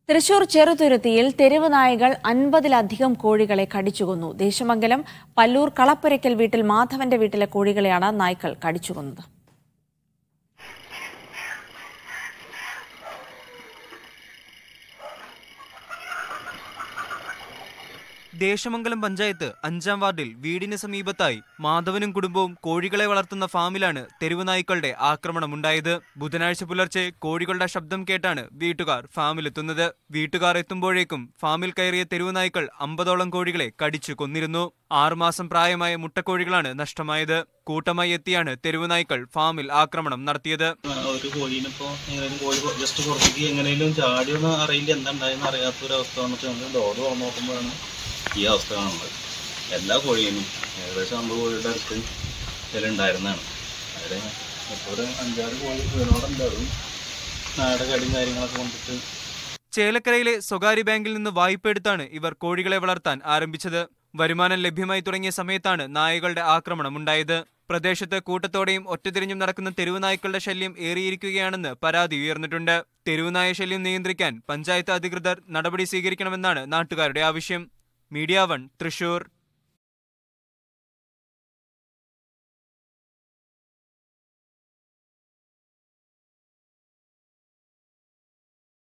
തൃശൂർ ചെറുതുരുത്തിയിൽ തെരുവ് നായകൾ അൻപതിലധികം കോഴികളെ കടിച്ചുകൊന്നു ദേശമംഗലം പല്ലൂർ കളപ്പുരയ്ക്കൽ വീട്ടിൽ മാധവന്റെ വീട്ടിലെ കോഴികളെയാണ് നായ്ക്കൾ കടിച്ചുകൊന്നത് ദേശമംഗലം പഞ്ചായത്ത് അഞ്ചാം വാർഡിൽ വീടിന് സമീപത്തായി മാധവനും കുടുംബവും കോഴികളെ വളർത്തുന്ന ഫാമിലാണ് തെരുവ് നായ്ക്കളുടെ ആക്രമണമുണ്ടായത് ബുധനാഴ്ച പുലർച്ചെ കോഴികളുടെ ശബ്ദം കേട്ടാണ് വീട്ടുകാർ ഫാമിലെത്തുന്നത് വീട്ടുകാർ എത്തുമ്പോഴേക്കും ഫാമിൽ കയറിയ തെരുവ് നായ്ക്കൾ അമ്പതോളം കോഴികളെ കടിച്ചു കൊന്നിരുന്നു ആറുമാസം പ്രായമായ മുട്ടക്കോഴികളാണ് നഷ്ടമായത് കൂട്ടമായി എത്തിയാണ് തെരുവ് നായ്ക്കൾ ഫാമിൽ ആക്രമണം നടത്തിയത് ഒരു കോഴീനെ ഇപ്പോൾ എങ്ങനെയും കോഴി ജസ്റ്റ് പുറത്തേക്ക് എങ്ങനെയും ചാടിയൊന്നും അറിയില്ല എന്താ ഉണ്ടായെന്ന് അറിയാത്തൊരവസ്ഥ വന്നിട്ട് ഞങ്ങൾ ഡോറ് തുറന്ന് നോക്കുമ്പോഴാണ് ഈ അവസ്ഥ കാണുന്നത് എല്ലാ കോഴിയും ഏകദേശം അമ്പത് കോഴിയുടെ അടുത്ത് ഇതിലുണ്ടായിരുന്നതാണ് അതിൽ ഇപ്പോൾ ഒരു അഞ്ചാറ് കോഴി വീണോടുണ്ടാവും നാടെ കടിയും കാര്യങ്ങളൊക്കെ കൊണ്ടിട്ട് ചേലക്കരയിലെ സ്വകാര്യ ബാങ്കിൽ നിന്ന് വായ്പ എടുത്താണ് ഇവർ കോഴികളെ വളർത്താൻ ആരംഭിച്ചത് വരുമാനം ലഭ്യമായി തുടങ്ങിയ സമയത്താണ് നായകളുടെ ആക്രമണം ഉണ്ടായത് പ്രദേശത്ത് കൂട്ടത്തോടെയും ഒറ്റതിരിഞ്ഞും നടക്കുന്ന തെരുവ് നായ്ക്കളുടെ ശല്യം ഏറിയിരിക്കുകയാണെന്ന് പരാതി ഉയർന്നിട്ടുണ്ട് തെരുവ് നായ ശല്യം നിയന്ത്രിക്കാൻ പഞ്ചായത്ത് അധികൃതർ നടപടി സ്വീകരിക്കണമെന്നാണ് നാട്ടുകാരുടെ ആവശ്യം മീഡിയ വൺ തൃശൂർ